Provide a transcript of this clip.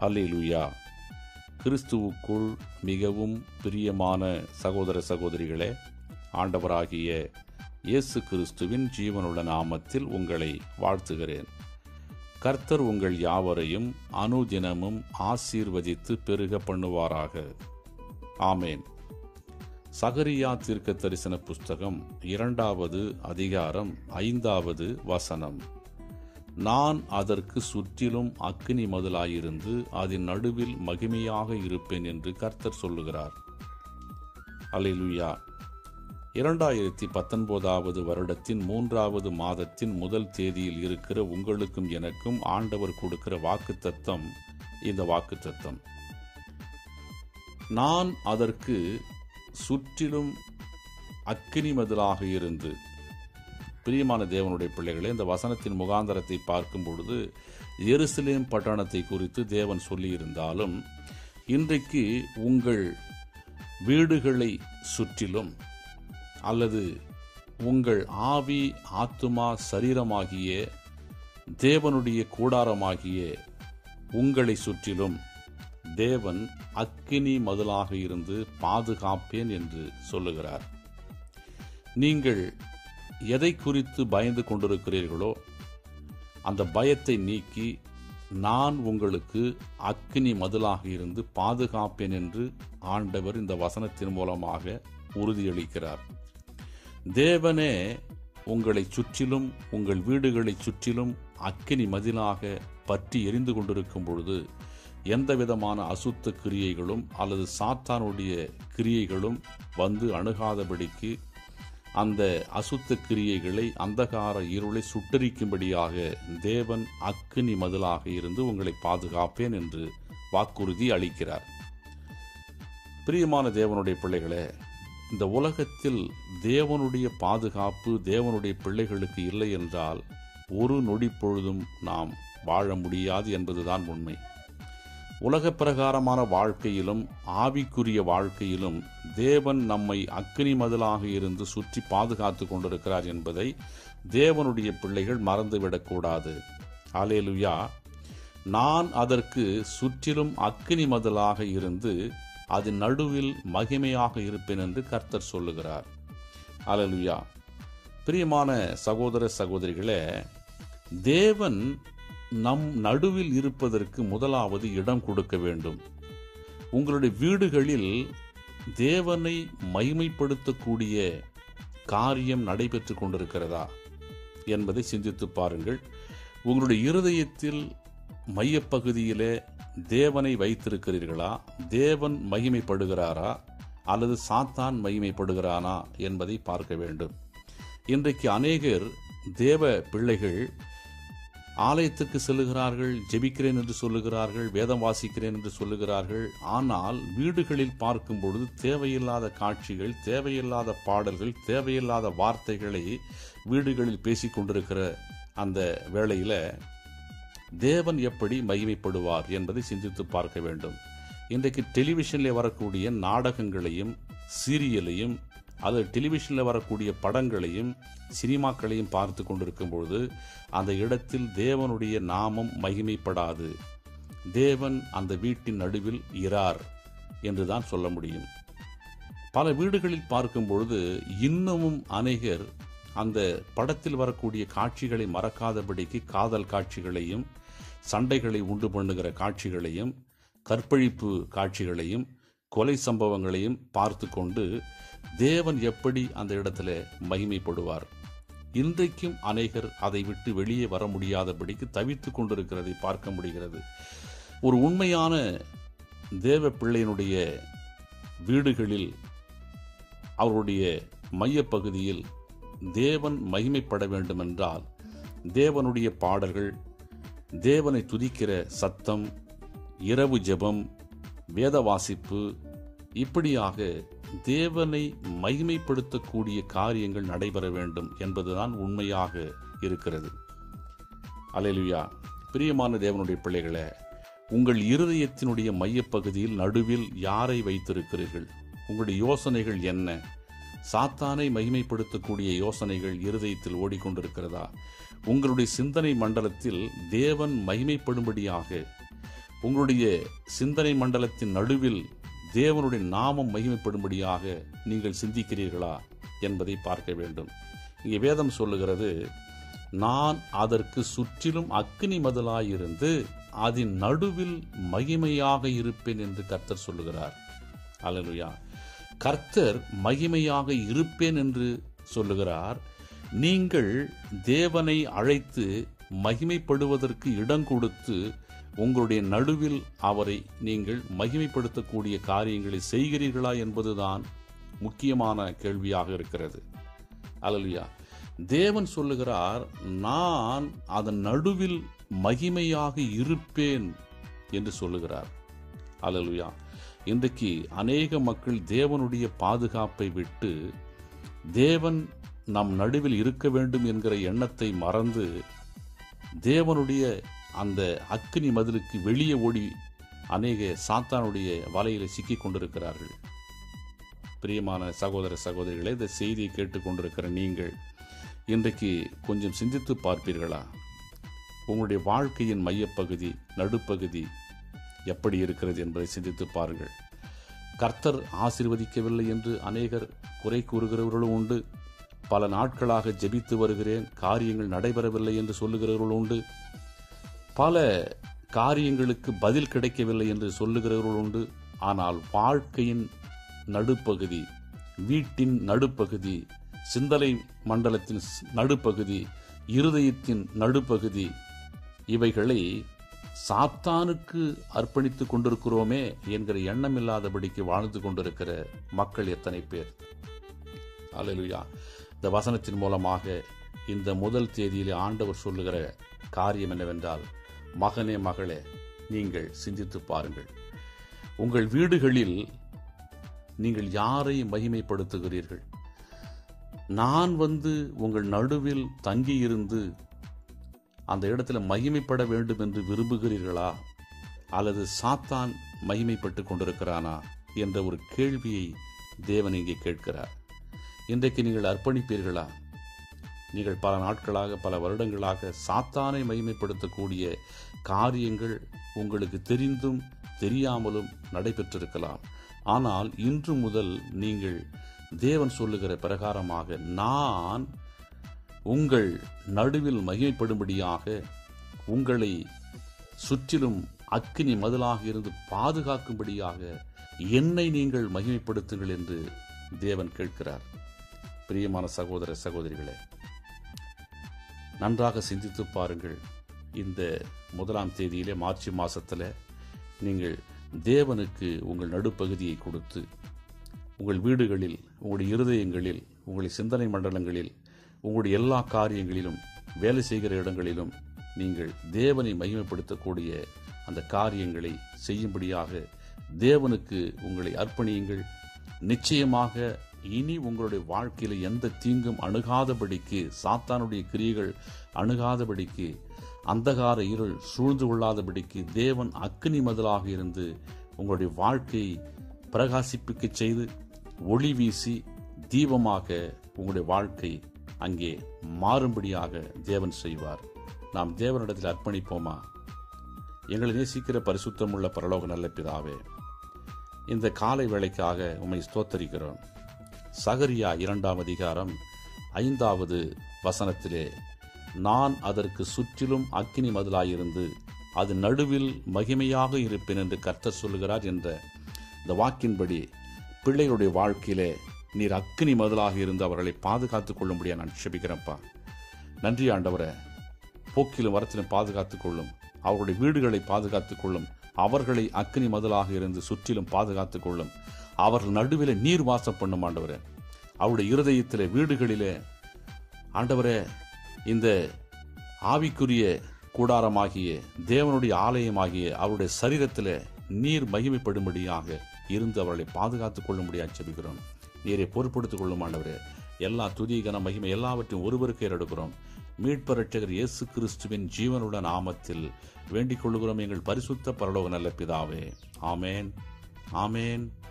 அல்லேலூயா கிறிஸ்துவுக்குள் மிகவும் பிரியமான சகோதர சகோதரிகளே ஆண்டவராகிய இயேசு கிறிஸ்துவின் ஜீவனுள்ள நாமத்தில் உங்களை வாழ்த்துகிறேன் கர்த்தர் உங்கள் யாவரையும் அனுதினமும் ஆசீர்வதித்து பெருக பண்ணுவாராக ஆமேன் சகரியா தீர்க்க தரிசன புஸ்தகம் இரண்டாவது அதிகாரம் ஐந்தாவது வசனம் நான் அதற்கு சுற்றிலும் அக்கினி மதிலாயிருந்து அதன் நடுவில் மகிமையாக இருப்பேன் என்று கர்த்தர் சொல்லுகிறார் அல்லேலூயா இரண்டாயிரத்தி பத்தொன்பதாவது வருடத்தின் மூன்றாவது மாதத்தின் முதல் தேதியில் இருக்கிற உங்களுக்கும் எனக்கும் ஆண்டவர் கொடுக்கிற வாக்கு தத்தம் இந்த வாக்கு தத்தம் நான் அதற்கு சுற்றிலும் அக்கினி மதிலாக இருந்து பிரியமான தேவனுடைய பிள்ளைகளே இந்த வசனத்தின் முகாந்தரத்தை பார்க்கும் பொழுது எருசலேம் பட்டணத்தை குறித்து தேவன் சொல்லியிருந்தாலும் இன்றைக்கு உங்கள் வீடுகளை சுற்றிலும் அல்லது உங்கள் ஆவி ஆத்துமா சரீரமாகிய தேவனுடைய கூடாரமாகிய உங்களை சுற்றிலும் தேவன் அக்கினி மதிலாக இருந்து பாதுகாப்பேன் என்று சொல்லுகிறார் நீங்கள் எதை குறித்து பயந்து கொண்டிருக்கிறீர்களோ அந்த பயத்தை நீக்கி நான் உங்களுக்கு அக்கினி மதிலாக இருந்து பாதுகாப்பேன் என்று ஆண்டவர் இந்த வசனத்தின் மூலமாக உறுதியளிக்கிறார் தேவனே உங்களை சுற்றிலும் உங்கள் வீடுகளை சுற்றிலும் அக்கினி மதிலாக பற்றி எரிந்து கொண்டிருக்கும் பொழுது எந்த விதமான அசுத்த கிரியைகளும் அல்லது சாத்தானுடைய கிரியைகளும் வந்து அணுகாதபடிக்கு அந்த அசுத்த கிரியைகளை அந்தகார இருளை சுட்டரிக்கும்படியாக தேவன் அக்கினி மதிலாக இருந்து உங்களை பாதுகாப்பேன் என்று வாக்குறுதி அளிக்கிறார் பிரியமான தேவனுடைய பிள்ளைகளே இந்த உலகத்தில் தேவனுடைய பாதுகாப்பு தேவனுடைய பிள்ளைகளுக்கு இல்லை என்றால் ஒரு நொடி பொழுதும் நாம் வாழ முடியாது என்பதுதான் உண்மை உலக பிரகாரமான வாழ்க்கையிலும் ஆவிக்குரிய வாழ்க்கையிலும் தேவன் நம்மை அக்கினி மதிலாக இருந்து சுற்றி பாதுகாத்து கொண்டிருக்கிறார் என்பதை தேவனுடைய பிள்ளைகள் மறந்துவிடக்கூடாது அலேலுயா நான் அதற்கு சுற்றிலும் அக்கினி மதிலாக இருந்து அது நடுவில் மகிமையாக இருப்பேன் என்று கர்த்தர் சொல்லுகிறார் அலலுயா பிரியமான சகோதர சகோதரிகளே தேவன் நம் நடுவில் இருப்பதற்கு முதலாவது இடம் கொடுக்க வேண்டும் உங்களுடைய வீடுகளில் தேவனை மைமைப்படுத்தக்கூடிய காரியம் நடைபெற்று கொண்டிருக்கிறதா என்பதை சிந்தித்து பாருங்கள் உங்களுடைய இருதயத்தில் மையப்பகுதியிலே தேவனை வைத்திருக்கிறீர்களா தேவன் மகிமைப்படுகிறாரா அல்லது சாத்தான் மகிமைப்படுகிறானா என்பதை பார்க்க வேண்டும் இன்றைக்கு அநேகர் தேவ பிள்ளைகள் ஆலயத்துக்கு செல்லுகிறார்கள் ஜெபிக்கிறேன் என்று சொல்லுகிறார்கள் வேதம் வாசிக்கிறேன் என்று சொல்லுகிறார்கள் ஆனால் வீடுகளில் பார்க்கும் பொழுது தேவையில்லாத காட்சிகள் தேவையில்லாத பாடல்கள் தேவையில்லாத வார்த்தைகளை வீடுகளில் பேசிக் கொண்டிருக்கிற அந்த வேளையில தேவன் எப்படி மகிமைப்படுவார் என்பதை சிந்தித்து பார்க்க வேண்டும் இன்றைக்கு டெலிவிஷனில் வரக்கூடிய நாடகங்களையும் சீரியலையும் அது டெலிவிஷனில் வரக்கூடிய படங்களையும் சினிமாக்களையும் பார்த்து கொண்டிருக்கும் பொழுது அந்த இடத்தில் தேவனுடைய நாமம் மகிமைப்படாது தேவன் அந்த வீட்டின் நடுவில் இரார் என்றுதான் சொல்ல முடியும் பல வீடுகளில் பார்க்கும் பொழுது இன்னமும் அநேகர் அந்த படத்தில் வரக்கூடிய காட்சிகளை மறக்காதபடிக்கு காதல் காட்சிகளையும் சண்டைகளை உண்டு பண்ணுகிற காட்சிகளையும் கற்பழிப்பு காட்சிகளையும் கொலை சம்பவங்களையும் பார்த்து கொண்டு தேவன் எப்படி அந்த இடத்துல மகிமைப்படுவார் இன்றைக்கும் அநேகர் அதை விட்டு வெளியே வர முடியாதபடிக்கு தவித்து கொண்டிருக்கிறதை பார்க்க முடிகிறது ஒரு உண்மையான தேவ பிள்ளையினுடைய வீடுகளில் அவருடைய மையப்பகுதியில் தேவன் மகிமைப்பட வேண்டுமென்றால் தேவனுடைய பாடல்கள் தேவனை துதிக்கிற சத்தம் இரவு ஜெபம் வேத வாசிப்பு இப்படியாக தேவனை மகிமைப்படுத்தக்கூடிய காரியங்கள் நடைபெற வேண்டும் என்பதுதான் உண்மையாக இருக்கிறது அலைலுயா பிரியமான தேவனுடைய பிள்ளைகளே உங்கள் இருதயத்தினுடைய மையப்பகுதியில் நடுவில் யாரை வைத்திருக்கிறீர்கள் உங்களுடைய யோசனைகள் என்ன சாத்தானை மகிமைப்படுத்தக்கூடிய யோசனைகள் இருதயத்தில் ஓடிக்கொண்டிருக்கிறதா உங்களுடைய சிந்தனை மண்டலத்தில் தேவன் மகிமைப்படும்படியாக உங்களுடைய சிந்தனை மண்டலத்தின் நடுவில் தேவனுடைய நாமம் மகிமைப்படும்படியாக நீங்கள் சிந்திக்கிறீர்களா என்பதை பார்க்க வேண்டும் இங்கே வேதம் சொல்லுகிறது நான் அதற்கு சுற்றிலும் அக்கினி மதலாயிருந்து அதன் நடுவில் மகிமையாக இருப்பேன் என்று கர்த்தர் சொல்லுகிறார் அல்லேலூயா கர்த்தர் மகிமையாக இருப்பேன் என்று சொல்லுகிறார் நீங்கள் தேவனை அழைத்து மகிமைப்படுவதற்கு இடம் கொடுத்து உங்களுடைய நடுவில் அவரை நீங்கள் மகிமைப்படுத்தக்கூடிய காரியங்களை செய்கிறீர்களா என்பதுதான் முக்கியமான கேள்வியாக இருக்கிறது அல்லேலூயா தேவன் சொல்லுகிறார் நான் அதன் நடுவில் மகிமையாக இருப்பேன் என்று சொல்லுகிறார் அல்லேலூயா இன்றைக்கு அநேக மக்கள் தேவனுடைய பாதுகாப்பை விட்டு தேவன் நம் நடுவில் இருக்க வேண்டும் என்கிற எண்ணத்தை மறந்து தேவனுடைய அந்த அக்கினி மதிலுக்கு வெளியே ஓடி அநேக சாத்தானுடைய வலையில சிக்கிக் கொண்டிருக்கிறார்கள் பிரியமான சகோதர சகோதரிகளே இந்த செய்தியை கேட்டுக்கொண்டிருக்கிற நீங்கள் இன்றைக்கு கொஞ்சம் சிந்தித்து பார்ப்பீர்களா உங்களுடைய வாழ்க்கையின் மையப்பகுதி நடுப்பகுதி எப்படி இருக்கிறது என்பதை சிந்தித்து பாருங்கள் கர்த்தர் ஆசீர்வதிக்கவில்லை என்று அநேகர் குறை கூறுகிறவர்களும் உண்டு பல நாட்களாக ஜெபித்து வருகிறேன் காரியங்கள் நடைபெறவில்லை என்று சொல்லுகிறவர்கள் உண்டு பல காரியங்களுக்கு பதில் கிடைக்கவில்லை என்று சொல்லுகிறவர்கள் உண்டு ஆனால் வாழ்க்கையின் நடுப்பகுதி வீட்டின் நடுப்பகுதி சிந்தனை மண்டலத்தின் ஸ்- நடுப்பகுதி இருதயத்தின் நடுப்பகுதி இவைகளை சாத்தானுக்கு அர்ப்பணித்துக் கொண்டிருக்கிறோமே என்கிற எண்ணம் இல்லாதபடிக்கு வாழ்ந்து கொண்டிருக்கிற மக்கள் எத்தனை பேர் அல்லேலூயா இந்த வசனத்தின் மூலமாக இந்த முதல் தேதியிலே ஆண்டவர் சொல்லுகிற காரியம் என்னவென்றால் மகனே மகளே நீங்கள் சிந்தித்து பாருங்கள் உங்கள் வீடுகளில் நீங்கள் யாரை மகிமைப்படுத்துகிறீர்கள் நான் வந்து உங்கள் நடுவில் தங்கியிருந்து அந்த இடத்துல மகிமைப்பட வேண்டும் என்று விரும்புகிறீர்களா அல்லது சாத்தான் மகிமைப்பட்டு கொண்டிருக்கிறானா என்ற ஒரு கேள்வியை தேவன் இங்கே கேட்கிறார் இன்றைக்கு நீங்கள் அர்ப்பணிப்பீர்களா நீங்கள் பல நாட்களாக பல வருடங்களாக சாத்தானை மகிமைப்படுத்தக்கூடிய காரியங்கள் உங்களுக்கு தெரிந்தும் தெரியாமலும் நடைபெற்றிருக்கலாம் ஆனால் இன்று முதல் நீங்கள் தேவன் சொல்லுகிற பிரகாரமாக நான் உங்கள் நடுவில் மகிமைப்படும்படியாக உங்களை சுற்றிலும் அக்கினி மதிலாக இருந்து பாதுகாக்கும்படியாக என்னை நீங்கள் மகிமைப்படுத்துங்கள் என்று தேவன் கேட்கிறார் பிரியமான சகோதர சகோதரிகளே நன்றாக சிந்தித்து பாருங்கள் இந்த முதலாம் தேதியிலே மார்ச் மாசத்துல நீங்கள் தேவனுக்கு உங்கள் நடுப்பகுதியை கொடுத்து உங்கள் வீடுகளில் உங்களுடைய இருதயங்களில் உங்களுடைய சிந்தனை மண்டலங்களில் உங்களுடைய எல்லா காரியங்களிலும் வேலை செய்கிற இடங்களிலும் நீங்கள் தேவனை மகிமைப்படுத்தக்கூடிய அந்த காரியங்களை செய்யும்படியாக தேவனுக்கு உங்களை அர்ப்பணியுங்கள் நிச்சயமாக இனி உங்களுடைய வாழ்க்கையில எந்த தீங்கும் அணுகாதபடிக்கு சாத்தானுடைய கிரியைகள் அணுகாதபடிக்கு அந்தகார இருள் சூழ்ந்து கொள்ளாதபடிக்கு தேவன் அக்னி மதிலாக இருந்து உங்களுடைய வாழ்க்கையை பிரகாசிப்பிக்க செய்து ஒளி வீசி தீபமாக உங்களுடைய வாழ்க்கை அங்கே மாறும்படியாக தேவன் செய்வார் நாம் தேவனிடத்தில் அர்ப்பணிப்போமா எங்களை நேசிக்கிற பரிசுத்தமுள்ள பரலோக நல்ல பிதாவே இந்த காலை வேளைக்காக உம்மை ஸ்தோத்தரிக்கிறோம் சகரியா இரண்டாம் அதிகாரம் ஐந்தாவது வசனத்திலே நான் அதற்கு சுற்றிலும் அக்கினி மதிலாயிருந்து அது நடுவில் மகிமையாக இருப்பேன் என்று கர்த்தர் சொல்லுகிறார் என்ற இந்த வாக்கின்படி பிள்ளைகளுடைய வாழ்க்கையிலே நீர் அக்கினி மதிலாக இருந்து அவர்களை பாதுகாத்துக் கொள்ளும்படியா நான் செபிக்கிறேன்ப்பா நன்றி ஆண்டவரே போக்கிலும் வரத்திலும் பாதுகாத்துக் கொள்ளும் அவருடைய வீடுகளை பாதுகாத்துக் கொள்ளும் அவர்களை அக்கினி மதிலாக இருந்து சுற்றிலும் பாதுகாத்துக் கொள்ளும் அவர்கள் நடுவிலே நீர் வாசம் பண்ணும் ஆண்டவரே அவருடைய இருதயத்திலே வீடுகளிலே ஆண்டவரே இந்த ஆவிக்குரிய கூடாரமாகிய தேவனுடைய ஆலயமாகிய அவருடைய சரீரத்திலே நீர் மகிமைப்படும்படியாக இருந்து அவர்களை பாதுகாத்துக் கொள்ளும்படியாக செபிக்கிறோம் நீரை பொறுப்படுத்திக் கொள்ளும் ஆண்டவரே எல்லா துதி கன மகிமை எல்லாவற்றையும் ஒருவருக்கே எடுக்கிறோம் மீட்பர் ரட்சகர் இயேசு கிறிஸ்துவின் ஜீவனுள்ள நாமத்தில் வேண்டிக் கொள்ளுகிறோம் எங்கள் பரிசுத்த பரலோக நல்ல பிதாவே ஆமேன் ஆமேன்